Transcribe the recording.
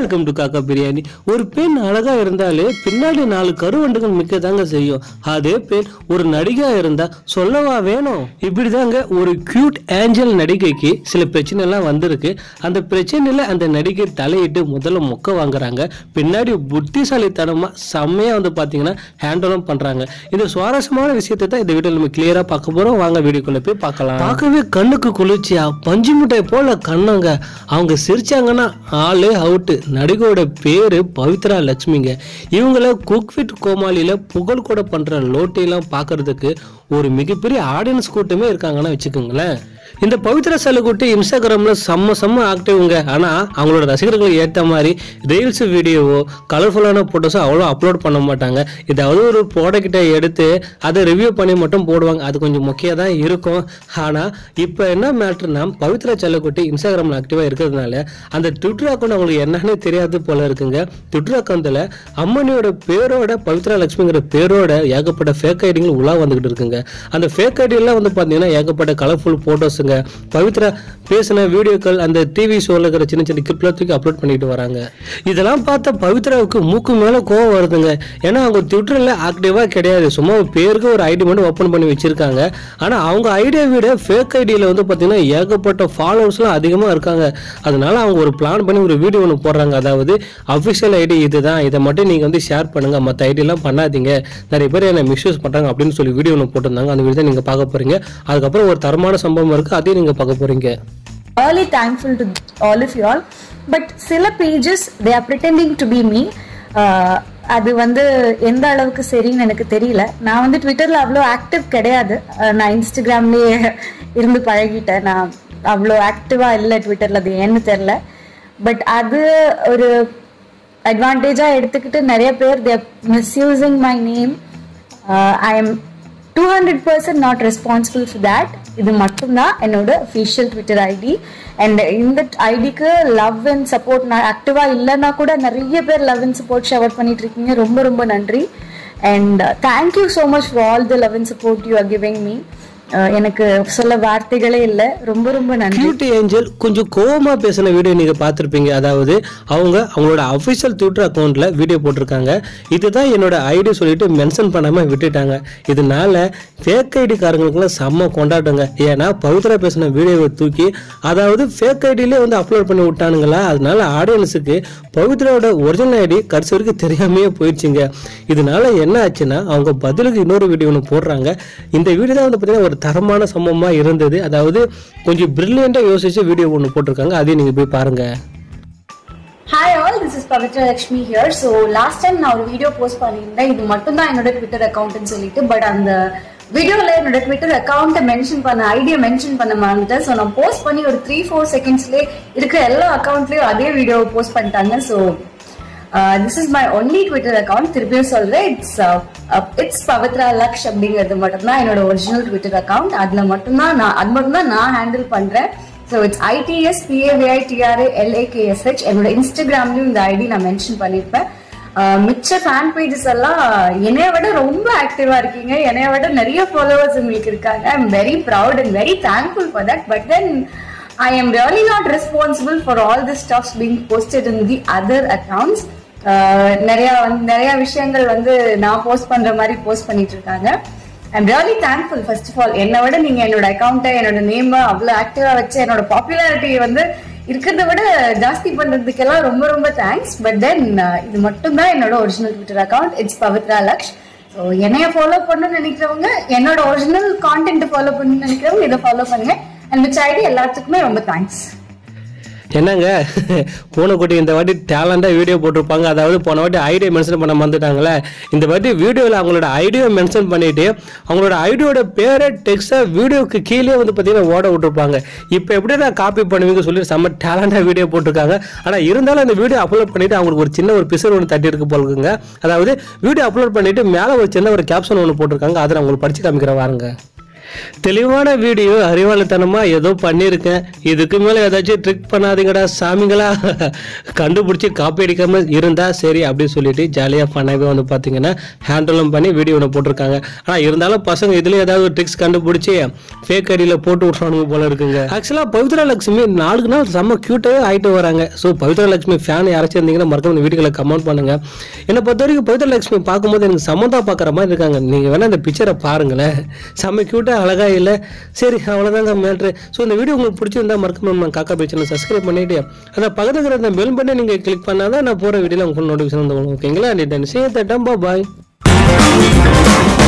welcome to காக்கா பிரியாணி ஒரு பெண் அழகா இருந்தாலே பின்னாடி நாலு கருவண்டுகள் மிக்க தாங்க செய்யும் அதே பெண் ஒரு நடிகா இருந்தா சொல்லவா வேணும் இப்படிதாங்க ஒரு கியூட் ஏஞ்சல் நடிகைக்கு சில பிரச்சனை எல்லாம் வந்திருக்கு அந்த பிரச்சனையில அந்த நடிகை தலையிட்டு முதல்ல மொக்க வாங்குறாங்க பின்னாடி புத்திசாலித்தனமா செம்மையா வந்து பாத்தீங்கன்னா ஹேண்டலும் பண்றாங்க இந்த சுவாரஸ்யமான விஷயத்தை தான் இந்த வீடியோ நம்ம கிளியரா பார்க்க போறோம் வாங்க வீடியோக்குள்ள போய் பார்க்கலாம் பார்க்கவே கண்ணுக்கு குளிர்ச்சியா பஞ்சு மிட்டாய் போல கண்ணங்க அவங்க சிரிச்சாங்கன்னா ஆளே அவுட்டு நடிகையோட பேரு பவித்ரா லட்சுமிங்க இவங்கள குக் வித் கோமாளியில புகழ் கூட பண்ற லோட்டையெல்லாம் பார்க்கிறதுக்கு ஒரு மிகப்பெரிய ஆடியன்ஸ் கூட்டமே இருக்காங்கன்னு வச்சுக்கோங்களேன் இந்த பவித்ரா செல்லக்குட்டி இன்ஸ்டாகிராம்ல செம்ம செம்ம ஆக்டிவ்ங்க ஆனா அவங்களோட ரசிகர்களுக்கு ஏற்ற மாதிரி ரீல்ஸ் வீடியோவோ கலர்ஃபுல்லான போட்டோஸோ அவ்வளோ அப்லோட் பண்ண மாட்டாங்க ஏதாவது ஒரு ப்ராடக்ட்டை எடுத்து அதை ரிவ்யூ பண்ணி மட்டும் போடுவாங்க அது கொஞ்சம் முக்கியம் தான் இருக்கும் ஆனா இப்போ என்ன மேட்ருனா பவித்ரா செல்லக்குட்டி இன்ஸ்டாகிராம்ல ஆக்டிவா இருக்கிறதுனால அந்த ட்விட்டர் அக்கௌண்ட் அவங்களுக்கு என்னன்னு தெரியாது போல இருக்குங்க ட்விட்டர் அக்கௌண்ட்ல அம்மனியோட பேரோட பவித்ரா லட்சுமிங்கிற பேரோட ஏகப்பட்ட ஃபேக் ஐடிகள் உலா வந்துகிட்டு இருக்குங்க அந்த ஃபேக் ஐடியெல்லாம் வந்து பார்த்தீங்கன்னா ஏகப்பட்ட கலர்ஃபுல் ஃபோட்டோஸுங்க பவித்ரா பேசின வீடியோக்கள் அந்த டிவி ஷோவில் இருக்கிற சின்ன சின்ன கிளிப்லாம் தூக்கி அப்லோட் பண்ணிட்டு வராங்க இதெல்லாம் பார்த்த பவித்ராவுக்கு மூக்கு மேலே கோவம் வருதுங்க ஏன்னா அவங்க ட்விட்டரில் ஆக்டிவாக கிடையாது சும்மா பேருக்கு ஒரு ஐடி மட்டும் ஓப்பன் பண்ணி வச்சிருக்காங்க ஆனால் அவங்க ஐடியை விட ஃபேக் ஐடியில் வந்து பார்த்தீங்கன்னா ஏகப்பட்ட ஃபாலோவர்ஸ்லாம் அதிகமாக இருக்காங்க அதனால அவங்க ஒரு பிளான் பண்ணி ஒரு வீடியோ ஒன்று போடுறாங்க அதாவது அஃபிஷியல் ஐடி இதுதான் இதை மட்டும் நீங்கள் வந்து ஷேர் பண்ணுங்க மற்ற ஐடியெல்லாம் பண்ணாதீங்க நிறைய பேர் என்ன மிஸ்யூஸ் பண்ணுறாங்க அப்படின்னு சொல்லி வீடியோ ஒன்று போட்டிருந்தாங்க அந்த வீடியோ நீங்கள் பார்க்க போறீங்க அதுக்கப்புறம் ஒரு தரமான சம்பவம் இருக்குது அதையும் நீங்கள் பார்க்க போறீங்க really thankful to all of you all but சில pages they are pretending to be me uh, அது வந்து எந்த அளவுக்கு சரின்னு எனக்கு தெரியல நான் வந்து ட்விட்டர்ல அவ்வளோ ஆக்டிவ் கிடையாது அஹ் நான் இன்ஸ்டாகிராம்லேயே இருந்து பழகிட்டேன் நான் அவ்வளோ ஆக்டிவாக இல்லை ட்விட்டர்ல அது ஏன்னு தெரில பட் அது ஒரு அட்வான்டேஜாக எடுத்துக்கிட்டு நிறைய பேர் they're misusing my name I am two hundred percent not responsible for that இது மட்டும்தான் என்னோட அஃபிஷியல் ட்விட்டர் ஐடி அண்ட் இந்த ஐடிக்கு லவ் அண்ட் சப்போர்ட் நான் ஆக்டிவாக இல்லைன்னா கூட நிறைய பேர் லவ் அண்ட் சப்போர்ட் ஷவர் பண்ணிட்டு இருக்கீங்க ரொம்ப ரொம்ப நன்றி and thank you so much for all the love and support you are giving me எனக்கு சொல்ல வார்த்தைகளே இல்லை ரொம்ப ரொம்ப நன்றி கியூட் ஏஞ்சல் கொஞ்சம் கோவமா பேசின வீடியோ நீங்க பார்த்திருப்பீங்க அதாவது அவங்க அவங்களோட அஃபிஷியல் ட்விட்டர் அக்கௌண்ட்ல வீடியோ போட்டிருக்காங்க இதுதான் என்னோட ஐடி சொல்லிட்டு மென்ஷன் பண்ணாம விட்டுட்டாங்க இதனால ஃபேக் ஐடி காரங்களுக்குலாம் செம்ம கொண்டாட்டங்க ஏன்னா பவித்ரா பேசின வீடியோவை தூக்கி அதாவது ஃபேக் ஐடியிலே வந்து அப்லோட் பண்ணி விட்டானுங்களா அதனால ஆடியன்ஸுக்கு பவித்ராவோட ஒரிஜினல் ஐடி கடைசி வரைக்கும் தெரியாமையே போயிடுச்சுங்க இதனால என்ன ஆச்சுன்னா அவங்க பதிலுக்கு இன்னொரு வீடியோ ஒன்று போடுறாங்க இந்த வீடியோ தான் வந்து பார்த்தீங்கன்னா ஒரு தரமான சம்பவமாக இருந்தது அதாவது கொஞ்சம் பிரில்லியண்டாக யோசிச்சு வீடியோ ஒன்று போட்டிருக்காங்க அதையும் நீங்கள் போய் பாருங்க hi all this is Pavithra Lakshmi here so last time நான் ஒரு வீடியோ போஸ்ட் பண்ணியிருந்தேன் இது மட்டும் தான் என்னோட ட்விட்டர் அக்கௌண்ட்னு சொல்லிட்டு பட் அந்த வீடியோல என்னோட ட்விட்டர் அக்கௌண்ட்டை மென்ஷன் பண்ண ஐடியா மென்ஷன் பண்ண மறந்துட்டேன் ஸோ நான் போஸ்ட் பண்ணி ஒரு த்ரீ ஃபோர் செகண்ட்ஸ்லேயே இருக்கிற எல்லா அக்கௌண்ட்லேயும் அதே வீடியோ போஸ்ட் பண்ணிட்டாங்க so this is my only Twitter account திருப்பியும் சொல்றேன் இட்ஸ் இட்ஸ் பவித்ரா லக்ஷ் அப்படிங்கிறது மட்டும்தான் என்னோட ஒரிஜினல் ட்விட்டர் அக்கௌண்ட் அதுல மட்டும்தான் நான் அது மட்டும்தான் நான் ஹேண்டில் பண்றேன் so it's ITS PAVI TRA LAKSH என்னோட இன்ஸ்டாகிராம்லயும் இந்த ஐடி நான் மென்ஷன் பண்ணியிருப்பேன் ஆஹ் மிச்ச ஃபேன் பேஜஸ் எல்லாம் என்னைய விட ரொம்ப ஆக்டிவா இருக்கீங்க என்னைய விட நிறைய ஃபாலோவர்ஸ் உங்களுக்கு இருக்காங்க I am very proud and very thankful for that but then I am really not responsible for all the stuffs being posted in the other accounts நிறைய வந்து நிறைய விஷயங்கள் வந்து நான் போஸ்ட் பண்ற மாதிரி போஸ்ட் பண்ணிட்டு இருக்காங்க I'm really thankful first of all என்னை விட நீங்க என்னோட அக்கௌண்ட்டை என்னோட நேம் அவ்வளோ ஆக்டிவா வச்சு என்னோட பாப்புலாரிட்டி வந்து இருக்கிறத விட ஜாஸ்தி பண்றதுக்கெல்லாம் ரொம்ப ரொம்ப தேங்க்ஸ் பட் தென் இது மட்டும் தான் என்னோட original Twitter account it's Pavithra Laksh so என்னைய ஃபாலோ பண்ணணும்னு நினைக்கிறவங்க என்னோட ஒரிஜினல் கான்டென்ட் ஃபாலோ பண்ணணும்னு நினைக்கிறவங்க இதை ஃபாலோ பண்ணுங்க அண்ட் மிச்ச ஐடி எல்லாத்துக்குமே ரொம்ப தேங்க்ஸ் என்னங்க பூனைக்குட்டி இந்த வாட்டி டேலண்டாக வீடியோ போட்டிருப்பாங்க அதாவது போன வாட்டி ஐடியா மென்ஷன் பண்ண மறந்துட்டாங்களே இந்த வாட்டி வீடியோவில் அவங்களோட ஐடியோ மென்ஷன் பண்ணிட்டு அவங்களோட ஐடியோட பேரை டெக்ஸ்டாக வீடியோக்கு கீழே வந்து பார்த்தீங்கன்னா ஓட விட்டுருப்பாங்க இப்போ எப்படி நான் காப்பி பண்ணுவீங்க சொல்லி செம்ம டேலண்டாக வீடியோ போட்டிருக்காங்க ஆனால் இருந்தாலும் அந்த வீடியோ அப்லோட் பண்ணிட்டு அவங்களுக்கு ஒரு சின்ன ஒரு பிசர் ஒன்று தட்டி இருக்கு போல இருக்குங்க அதாவது வீடியோ அப்லோட் பண்ணிட்டு மேலே ஒரு சின்ன ஒரு கேப்ஷன் ஒன்று போட்டிருக்காங்க அதை நான் உங்களுக்கு படிச்சு காமிக்கிறேன் வாருங்க தெளிவான வீடியோ அறிவாளித்தனமா ஏதோ பண்ணியிருக்கேன் இதுக்கு மேல ஏதாச்சும் ட்ரிக் பண்ணாதீங்கடா சாமிங்களா கண்டுபிடிச்சி காப்பி அடிக்காம இருந்தா சரி அப்படின்னு சொல்லிட்டு ஜாலியா பண்ணவே வந்து பாத்தீங்கன்னா ஹேண்டலும் பண்ணி வீடியோ ஒன்று போட்டிருக்காங்க ஆனா இருந்தாலும் பசங்க இதுல ஏதாவது ட்ரிக்ஸ் கண்டுபிடிச்சி ஃபேக் ஐடியில போட்டு விட்றானுங்க போல இருக்குங்க ஆக்சுவலா பவித்ரா லட்சுமி நாளுக்கு நாள் செம்ம கியூட்டாவே ஆயிட்டு வராங்க ஸோ பவித்ரா லட்சுமி ஃபேன் யாராச்சும் இருந்தீங்கன்னா மறக்காம இந்த வீடியோல கமெண்ட் பண்ணுங்க என்னை பொறுத்த வரைக்கும் பவித்ரா லட்சுமி பார்க்கும்போது எனக்கு சம்மந்தா பார்க்குற மாதிரி இருக்காங்க நீங்க வேணா இந்த பிக்சரை பாருங்களேன் செம்ம கியூட்டா அழகா இல்லை சரி அவ்வளோதாங்க மேட்ரு ஸோ இந்த வீடியோ உங்களுக்கு பிடிச்சிருந்தா மறக்காம நம்ம காக்கா பேச்சனை சப்ஸ்கிரைப் பண்ணிட்டு அந்த பக்கத்துல இருக்கிற அந்த பெல் பட்டனை நீங்க கிளிக் பண்ணாதான் நான் போற வீடியோல உங்களுக்கு நோட்டிஃபிகேஷன் வந்து ஓகேங்களா அண்ட் சேத்தட்டம் பாய்